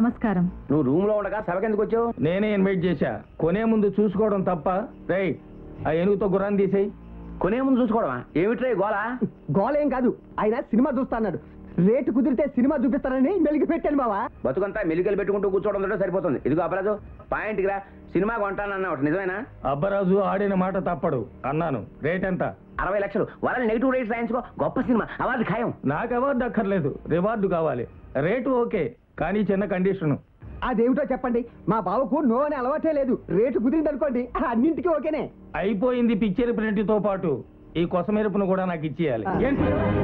నమస్కారం నువ్వు రూమ్ లో ఉండగా సభకెందుకు వచ్చావు నేనే ఇన్వైట్ చేశా కొనే ముందు చూసుకోవడం తప్ప రై ఆ ఏనుగుతో గుర్రాన్ని తీసేయి కొనే ముందు చూసుకోవడమా ఏమిట్రా ఈ గోళ గోలేం కాదు ఆయన సినిమా చూస్తాన్నాడు రేటు కుదిరితే సినిమా చూపిస్తానని మెలిగి పెట్టాను బావా బతుకంతా మెలికలు పెట్టుకుంటూ కూర్చోవడం తోటే సరిపోతుంది ఇదిగో అపరాజు పాయింట్కి రా సినిమా కొంటానన్నా ఒకటి నిజమేనా అబ్బరాజు ఆడిన మాట తప్పడు అన్నాను రేట్ ఎంత అరవై లక్షలు వాళ్ళని నెగిటివ్ రేట్స్ రాయించుకో గొప్ప సినిమా అవార్డు ఖాయం నాకు అవార్డు అక్కర్లేదు రివార్డు కావాలి రేటు ఓకే కానీ చిన్న కండిషను అదేమిటో చెప్పండి మా బావకు నో అని అలవాటే లేదు రేటు కుదిరింది అనుకోండి అన్నింటికి ఓకేనే అయిపోయింది పిక్చర్ ప్రింట్ తో పాటు ఈ కొసమెరుపును కూడా నాకు ఇచ్చేయాలి ఏంటి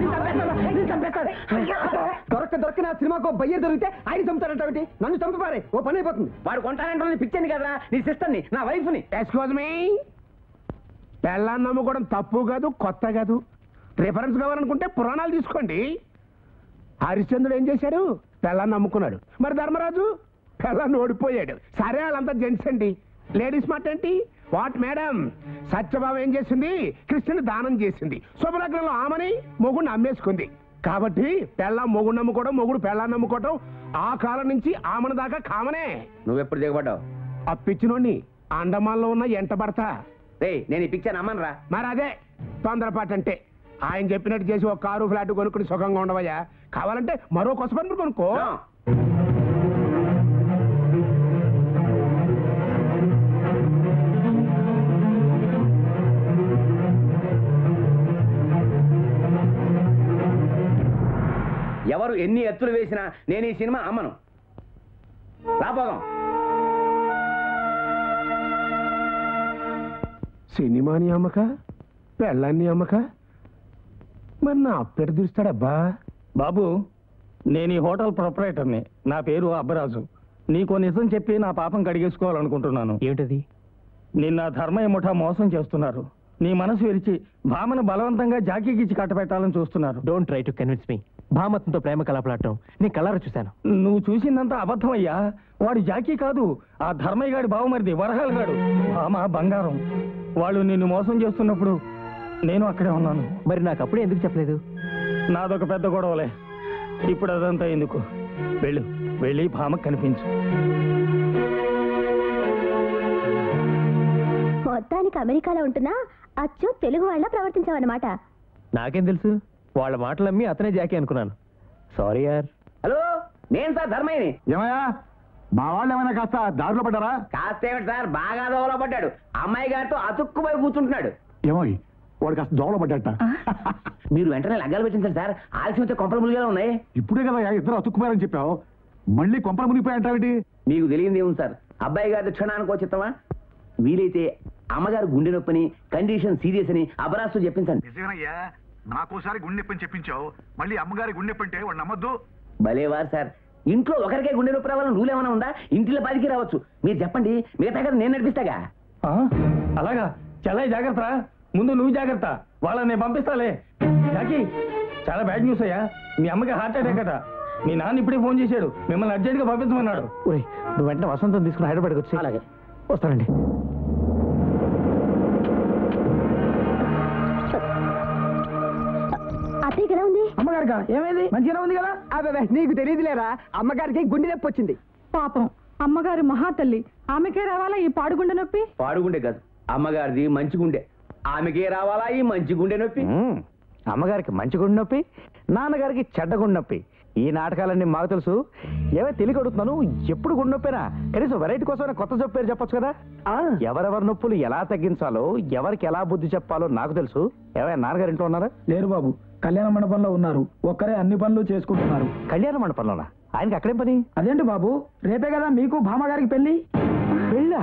దొరక్క దొరక్క నా సినిమాకు బయ్య దొరికితే ఆయన చంపుతారంటే నన్ను చంపిపారే ఓ పని అయిపోతుంది వాడు కొంటానంటే పిచ్చని కదరా నీ సిస్టర్ని నా వైఫ్ని ఎక్స్క్యూజ్ మీ పెళ్ళాన్ని నమ్ముకోవడం తప్పు కాదు కొత్త కాదు రిఫరెన్స్ కావాలనుకుంటే పురాణాలు తీసుకోండి హరిశ్చంద్రుడు ఏం చేశాడు పెళ్ళాన్ని నమ్ముకున్నాడు మరి ధర్మరాజు పెళ్ళాన్ని ఓడిపోయాడు సరే వాళ్ళంతా జెంట్స్ అండి లేడీస్ మాట ఏంటి వాట్ మేడం సత్యభావం ఏం చేసింది కృష్ణుని దానం చేసింది శుభలగ్నంలో ఆమని మొగుడిని అమ్మేసుకుంది కాబట్టి పెళ్ళాం మొగుడు నమ్ముకోవడం మొగుడు పెళ్ళాన్ని నమ్ముకోవడం ఆ కాలం నుంచి ఆమన దాకా కామనే నువ్వెప్పుడు దిగబడ్డావు అప్పిచ్చినోడిని అండమాన్లో ఉన్న ఎంట భర్త రే నేను ఈ పిక్చర్ నమ్మను రా మరి అదే తొందరపాటు అంటే ఆయన చెప్పినట్టు చేసి ఒక కారు ఫ్లాట్ కొనుక్కుని సుఖంగా ఉండవయ్యా కావాలంటే మరో కొసపన్ను కొనుక్కో ఎవరు ఎన్ని ఎత్తులు వేసినా నేను ఈ సినిమా అమ్మను రాపోదాం సినిమాని అమ్మక పెళ్ళాన్ని అమ్మక మరి నా అప్పెడు తీస్తాడబ్బా బాబు నేను ఈ హోటల్ ప్రొపరేటర్ని నా పేరు అబ్బరాజు నీకో నిజం చెప్పి నా పాపం కడిగేసుకోవాలనుకుంటున్నాను ఏమిటది నిన్న ధర్మయ్య ముఠా మోసం చేస్తున్నారు నీ మనసు విరిచి భామను బలవంతంగా జాకీకిచ్చి కట్టబెట్టాలని చూస్తున్నారు don't try to convince me భామతంతో ప్రేమ కలపలాటం నీ కలరా చూశాను నువ్వు చూసిందంతా అబద్ధమయ్యా వాడు జాకీ కాదు ఆ ధర్మయ్య గాడి బావమరిది వరహాల్ గాడు భామ బంగారం వాళ్ళు నిన్ను మోసం చేస్తున్నప్పుడు నేను అక్కడే ఉన్నాను మరి నాకు అప్పుడే ఎందుకు చెప్పలేదు నాదొక పెద్ద గొడవలే ఇప్పుడు అదంతా ఎందుకు వెళ్ళు వెళ్ళి భామకు కనిపించు మొత్తానికి అమెరికాలో ఉంటున్నా అచ్చు తెలుగు వాళ్ళ ప్రవర్తించావన్నమాట నాకేం తెలుసు వాళ్ళ మాటలు అమ్మి అతనే జాకీ అనుకున్నాను సారీ యార్ హలో నేను సార్ ధర్మయ్యని ఏమయ్యా మా వాళ్ళు ఏమైనా కాస్త దారిలో పడ్డారా కాస్తేమిటి సార్ బాగా దోవలో పడ్డాడు అమ్మాయి గారితో అతుక్కుపోయి కూర్చుంటున్నాడు ఏమో వాడు కాస్త దోవలో పడ్డట మీరు వెంటనే లగ్గాలు పెట్టించారు సార్ ఆలస్యం అయితే కొంపలు ములిగేలా ఉన్నాయి ఇప్పుడే కదా ఇద్దరు అతుక్కుపోయారని చెప్పావు మళ్ళీ కొంపల మునిగిపోయాయంటావేంటి మీకు తెలియంది ఏముంది సార్ అబ్బాయి గారి క్షణానికి వచ్చిస్తామా వీలైతే అమ్మగారు గుండె నొప్పిని కండిషన్ సీరియస్ అని అబరాస్తు చెప్పించండి నిజమేనయ్యా నాకోసారి గుండె నొప్పి అని చెప్పించావు మళ్ళీ అమ్మగారి గుండె నొప్పి అంటే వాడు నమ్మద్దు భలేవారు సార్ ఇంట్లో ఒకరికే గుండె నొప్పి రావాలని రూల్ ఏమైనా ఉందా ఇంటిలో పదికి రావచ్చు మీరు చెప్పండి మిగతా కదా నేను నడిపిస్తాగా ఆ? అలాగా చల్లయ్య జాగ్రత్త ముందు నువ్వు జాగ్రత్త వాళ్ళని నేను పంపిస్తాలే జాకీ చాలా బ్యాడ్ న్యూస్ అయ్యా మీ అమ్మకి హార్ట్ అటాక్ అట మీ నాన్న ఇప్పుడే ఫోన్ చేశాడు మిమ్మల్ని అర్జెంట్ గా పంపించమన్నాడు ఒరేయ్ నువ్వు వెంటనే వసంతం తీసుకుని హైదరాబాద్కి వచ్చి అలాగే. వస్తానండి అత్తయ్యకి ఎలా ఉంది అమ్మగారిగా ఏమైంది మంచిగా ఉంది కదా అదే నీకు తెలియదులేరా అమ్మగారికి గుండె నొప్పి వచ్చింది పాపం అమ్మగారు మహాతల్లి ఆమెకే రావాలా ఈ పాడుగుండె నొప్పి పాడుగుండె కాదు అమ్మగారిది మంచి గుండె ఆమెకే రావాలా ఈ మంచి గుండె నొప్పి మ్మ్. అమ్మగారికి మంచి గుండె నొప్పి నాన్నగారికి చెడ్డ గుండె నొప్పి ఈ నాటకాలన్నీ మాకు తెలుసు ఏమో తెలియక అడుగుతున్నాను ఎప్పుడు గుండె నొప్పినా కనీసం వెరైటీ కోసం కొత్త జబ్బు పేరు చెప్పొచ్చు కదా ఎవరెవరి నొప్పులు ఎలా తగ్గించాలో ఎవరికి ఎలా బుద్ధి చెప్పాలో నాకు తెలుసు ఏమైనా నాన్నగారు ఇంట్లో ఉన్నారా లేరు బాబు కళ్యాణ మండపంలో ఉన్నారు ఒక్కరే అన్ని పనులు చేసుకుంటున్నారు కళ్యాణ మండపంలోనా ఆయనకి అక్కడేం పని అదేంటి బాబు రేపే కదా మీకు భామగారికి పెళ్లి వెళ్ళా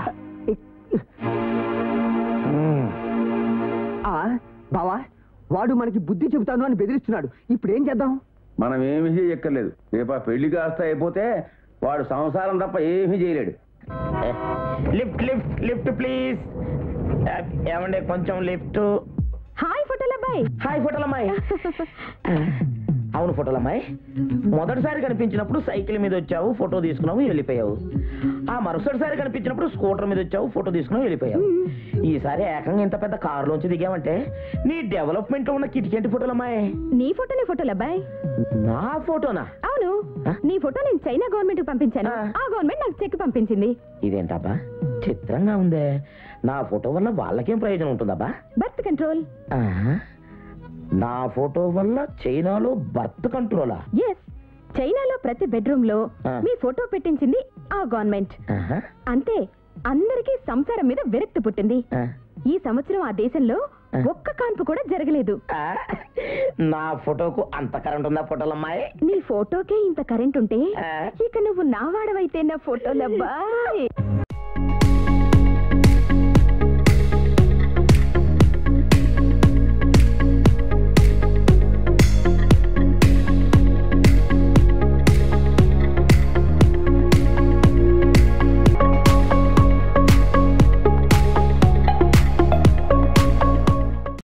ఆ, బావా వాడు మనకి బుద్ధి చెబుతాను అని బెదిరిస్తున్నాడు ఇప్పుడు ఏం చేద్దాం మనం ఏమీ చేయక్కర్లేదు రేపు ఆ పెళ్లి కాస్త అయిపోతే వాడు సంసారం తప్ప ఏమీ చేయలేడు లిఫ్ట్ లిఫ్ట్ లిఫ్ట్ ప్లీజ్ ఏమండి కొంచెం లిఫ్ట్ హాయ్ ఫోటోలు అబ్బాయి హాయ్ ఫోటోలమ్మాయి అవును ఫోటోలమ్మాయి మొదటిసారి కనిపించినప్పుడు సైకిల్ మీద వచ్చావు ఫోటో తీసుకున్నావు వెళ్ళిపోయావు ఆ మరుసటిసారి కనిపించినప్పుడు స్కూటర్ మీద వచ్చావు ఫోటో తీసుకున్నావు వెళ్ళిపోయావు ఈసారి ఏకంగా ఇంత పెద్ద కారులోంచి దిగామంటే నీ డెవలప్మెంట్ లో ఉన్న కిటికెంటి ఫోటోలమ్మాయి నీ ఫోటో నీ ఫోటోలు అబ్బాయి నా ఫోటోనా అవును ఆ? నీ ఫోటో నేను చైనా గవర్నమెంట్ పంపించాను ఆ. ఆ గవర్నమెంట్ నాకు చెక్ పంపించింది ఇదేంటబ్బా చిత్రంగా ఉందే నా ఫోటో వల్ల వాళ్ళకేం ప్రయోజనం ఉంటుందబ్బా బర్త్ కంట్రోల్ ఆహా. నా ఫోటో వల్ల చైనాలో బర్త్ కంట్రోలా ఎస్ చైనాలో ప్రతి బెడ్రూమ్ లో ఆ. మీ ఫోటో పెట్టించింది ఆ గవర్నమెంట్ ఆహా. అంతే అందరికీ సంసారం మీద విరక్తి పుట్టింది ఆ. ఈ సంవత్సరం ఆ దేశంలో ఆ. ఒక్క కాన్పు కూడా జరగలేదు ఆ. నా ఫోటోకు అంత కరెంట్ ఉందా ఫోటోలు అమ్మాయి నీ ఫోటోకే ఇంత కరెంట్ ఉంటే ఆ. ఇక నువ్వు నా వాడవైతే నా ఫోటోలబ్బా